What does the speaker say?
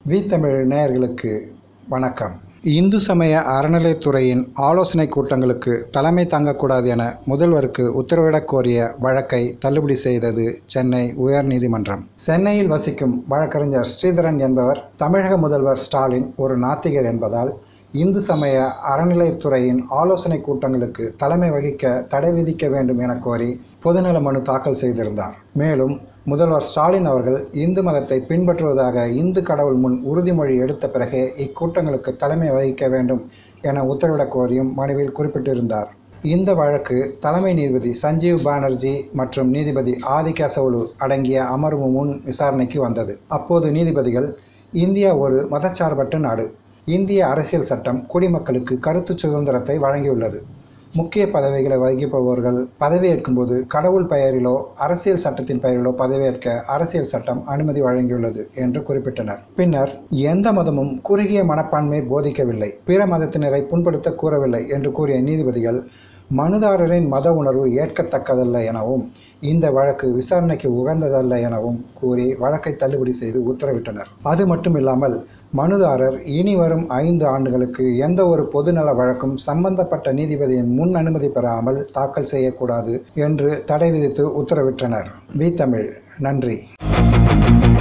we Tamil நேயர்களுக்கு வணக்கம் இந்து சமய அறநிலைத்துறையின் ஆலோசனை கூட்டங்களுக்கு தலைமை தாங்கக்கூடாது என முதல்வருக்கு உத்தரவிடக் கோரிய வழக்கை தள்ளுபடி செய்தது சென்னை உயர்நீதிமன்றம் சென்னையில் வசிக்கும் வழக்கறிஞர் ஸ்ரீதரன் என்பவர் தமிழக முதல்வர் ஸ்டாலின் ஒரு நாத்திகர் என்பதால் இந்து சமய அறநிலைத்துறையின் ஆலோசனை கூட்டங்களுக்கு தலைமை வகிக்க தடை விதிக்க வேண்டும் என கோரி பொதுநல மனு தாக்கல் செய்திருந்தார் மேலும் முதல்வர் ஸ்டாலின் அவர்கள் இந்து மதத்தை பின்பற்றுவதாக இந்து கடவுள் முன் உறுதிமொழி எடுத்த பிறகே இக்கூட்டங்களுக்கு தலைமை வகிக்க வேண்டும் என உத்தரவிடக் கோரியும் மனுவில் குறிப்பிட்டிருந்தார் இந்த வழக்கு தலைமை நீதிபதி சஞ்சீவ் பானர்ஜி மற்றும் நீதிபதி ஆதி கேசவலு அடங்கிய அமர்வு முன் விசாரணைக்கு வந்தது அப்போது நீதிபதிகள் இந்தியா ஒரு மதச்சார்பற்ற நாடு இந்திய அரசியல் சட்டம் குடிமக்களுக்கு கருத்து சுதந்திரத்தை வழங்கியுள்ளது முக்கிய பதவிகளை வகிப்பவர்கள் பதவியேற்கும்போது கடவுள் பெயரிலோ அரசியல் சட்டத்தின் பெயரிலோ பதவியேற்க அரசியல் சட்டம் அனுமதி வழங்கியுள்ளது என்று குறிப்பிட்டனர் பின்னர் எந்த மதமும் குறுகிய மனப்பான்மை போதிக்கவில்லை பிற மதத்தினரை புண்படுத்த கூறவில்லை என்று கூறிய நீதிபதிகள் மனுதாரரின் மத உணர்வு ஏற்கத்தக்கதல்ல எனவும் இந்த வழக்கு விசாரணைக்கு உகந்ததல்ல எனவும் கூறி வழக்கை தள்ளுபடி செய்து உத்தரவிட்டனர் அது மட்டுமில்லாமல் மனுதாரர் இனி வரும் ஐந்து ஆண்டுகளுக்கு எந்த ஒரு பொதுநல வழக்கும் சம்பந்தப்பட்ட நீதிபதியின் முன் அனுமதி பெறாமல் தாக்கல் செய்யக்கூடாது என்று தடை விதித்து உத்தரவிட்டனர் வி தமிழ் நன்றி